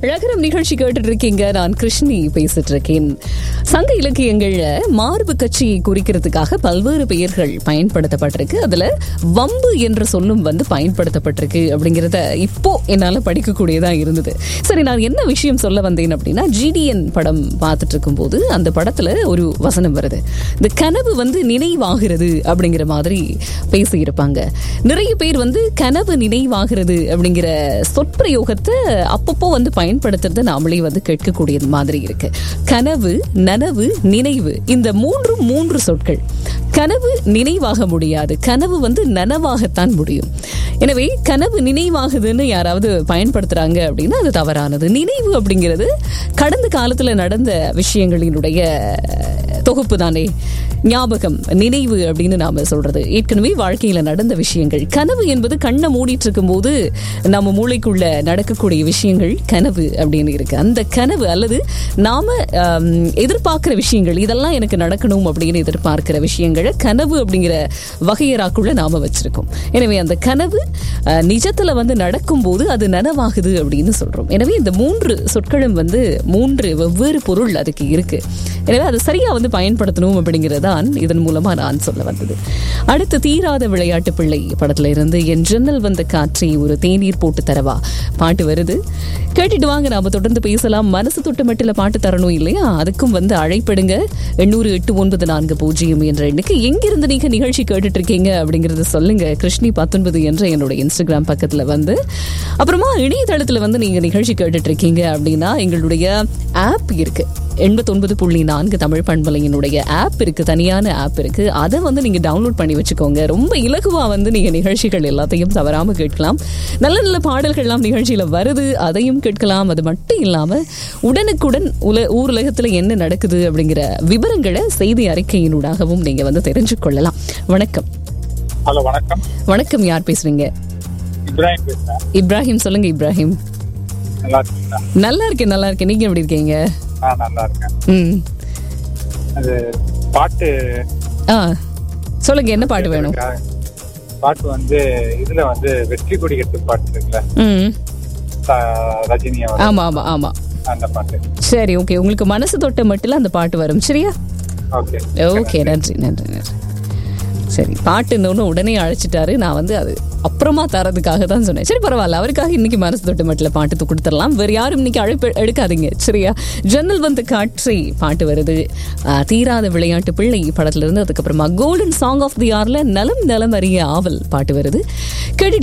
ரகரம் நிகழ்ச்சி கேட்டுட்டு இருக்கீங்க நான் கிருஷ்ணி பேசிட்டு இருக்கேன் சங்க இலக்கியங்கள்ல மார்பு கட்சியை குறிக்கிறதுக்காக பல்வேறு பெயர்கள் பயன்படுத்தப்பட்டிருக்கு அதுல வம்பு என்ற சொல்லும் வந்து பயன்படுத்தப்பட்டிருக்கு அப்படிங்கறத இப்போ என்னால படிக்கக்கூடியதா இருந்தது சரி நான் என்ன விஷயம் சொல்ல வந்தேன் அப்படின்னா ஜிடிஎன் படம் பார்த்துட்டு இருக்கும்போது அந்த படத்துல ஒரு வசனம் வருது இந்த கனவு வந்து நினைவாகிறது அப்படிங்கிற மாதிரி பேசியிருப்பாங்க நிறைய பேர் வந்து கனவு நினைவாகிறது அப்படிங்கிற சொற்பிரயோகத்தை அப்பப்போ வந்து பயன்படுத்துறது நாமளே வந்து கேட்கக்கூடியது மாதிரி இருக்கு கனவு நனவு நினைவு இந்த மூன்று மூன்று சொற்கள் கனவு நினைவாக முடியாது கனவு வந்து நனவாகத்தான் முடியும் எனவே கனவு நினைவாகுதுன்னு யாராவது பயன்படுத்துறாங்க அப்படின்னா அது தவறானது நினைவு அப்படிங்கிறது கடந்த காலத்துல நடந்த விஷயங்களினுடைய தொகுப்பு தானே ஞாபகம் நினைவு அப்படின்னு நாம சொல்றது ஏற்கனவே வாழ்க்கையில நடந்த விஷயங்கள் கனவு என்பது கண்ணை மூடிட்டு இருக்கும்போது நம்ம மூளைக்குள்ள நடக்கக்கூடிய விஷயங்கள் கனவு அப்படின்னு இருக்கு அந்த கனவு அல்லது நாம ஆம், எதிர்பார்க்கிற விஷயங்கள் இதெல்லாம் எனக்கு நடக்கணும் அப்படின்னு எதிர்பார்க்கிற விஷயங்களை கனவு அப்படிங்கிற வகையறாக்குள்ள நாம வச்சிருக்கோம் எனவே அந்த கனவு அஹ், நிஜத்துல வந்து நடக்கும்போது அது நனவாகுது அப்படின்னு சொல்றோம் எனவே இந்த மூன்று சொற்களும் வந்து மூன்று வெவ்வேறு பொருள் அதுக்கு இருக்கு எனவே அதை சரியா வந்து பயன்படுத்தணும் அப்படிங்கறதான் இதன் மூலமா நான் சொல்ல வந்தது அடுத்து தீராத விளையாட்டு பிள்ளை படத்துல இருந்து என் ஜன்னல் வந்த காற்றை ஒரு தேநீர் போட்டு தரவா பாட்டு வருது கேட்டுட்டு வாங்க நாம தொடர்ந்து பேசலாம் மனசு தொட்டு மட்டில பாட்டு தரணும் இல்லையா அதுக்கும் வந்து அழைப்படுங்க எண்ணூறு எட்டு ஒன்பது நான்கு பூஜ்ஜியம் என்ற எண்ணுக்கு எங்கிருந்து நீங்க நிகழ்ச்சி கேட்டுட்டு இருக்கீங்க அப்படிங்கறத சொல்லுங்க கிருஷ்ணி பத்தொன்பது என்ற என்னோட இன்ஸ்டாகிராம் பக்கத்துல வந்து அப்புறமா இணையதளத்துல வந்து நீங்க நிகழ்ச்சி கேட்டுட்டு இருக்கீங்க அப்படின்னா எங்களுடைய ஆப் இருக்கு எண்பத்தொன்பது புள்ளி நான்கு தமிழ் பண்பலையினுடைய ஆப் இருக்கு தனியான ஆப் இருக்கு அதை வந்து நீங்க டவுன்லோட் பண்ணி வச்சுக்கோங்க ரொம்ப இலகுவா வந்து நீங்க நிகழ்ச்சிகள் எல்லாத்தையும் தவறாம கேட்கலாம் நல்ல நல்ல பாடல்கள்லாம் நிகழ்ச்சியில வருது அதையும் கேட்கலாம் அது மட்டும் இல்லாம உடனுக்குடன் உல ஊர் உலகத்துல என்ன நடக்குது அப்படிங்கிற விவரங்களை செய்தி அறிக்கையினூடாகவும் நீங்க வந்து தெரிஞ்சு கொள்ளலாம் வணக்கம் ஹலோ வணக்கம் வணக்கம் யார் பேசுறீங்க இப்ராஹிம் பேசுறேன் இப்ராஹிம் சொல்லுங்க இப்ராஹிம் நல்லா இருக்கீங்களா நல்லா இருக்கேன் நல்லா இருக்கேன் நீங்க எப்படி இருக்கீங்க நான் நல்லா இருக்கேன் ம் அது பாட்டு ஆ சொல்லுங்க என்ன பாட்டு வேணும் பாட்டு வந்து இதுல வந்து வெற்றி கொடி கட்டு பாட்டு இருக்குல்ல ம் த- ரஜினி அவர் ஆமா ஆமா ஆமா அந்த பாட்டு சரி ஓகே உங்களுக்கு மனசு தொட்ட மட்டும் அந்த பாட்டு வரும் சரியா ஓகே ஓகே நன்றி நன்றி நன்றி சரி பாட்டுன்னு உடனே அழைச்சிட்டாரு நான் வந்து அது அப்புறமா தரதுக்காக தான் சொன்னேன் சரி பரவாயில்ல அவருக்காக இன்னைக்கு மனசு தொட்டு மட்டும் பாட்டு கொடுத்துடலாம் வேற யாரும் இன்னைக்கு அழைப்பு எடுக்காதீங்க சரியா ஜன்னல் வந்து காட்சி பாட்டு வருது ஆ, தீராத விளையாட்டு பிள்ளை படத்துல இருந்து அதுக்கப்புறமா கோல்டன் சாங் ஆஃப் தி ஆர்ல நலம் நலம் அறிய ஆவல் பாட்டு வருது கேட்டு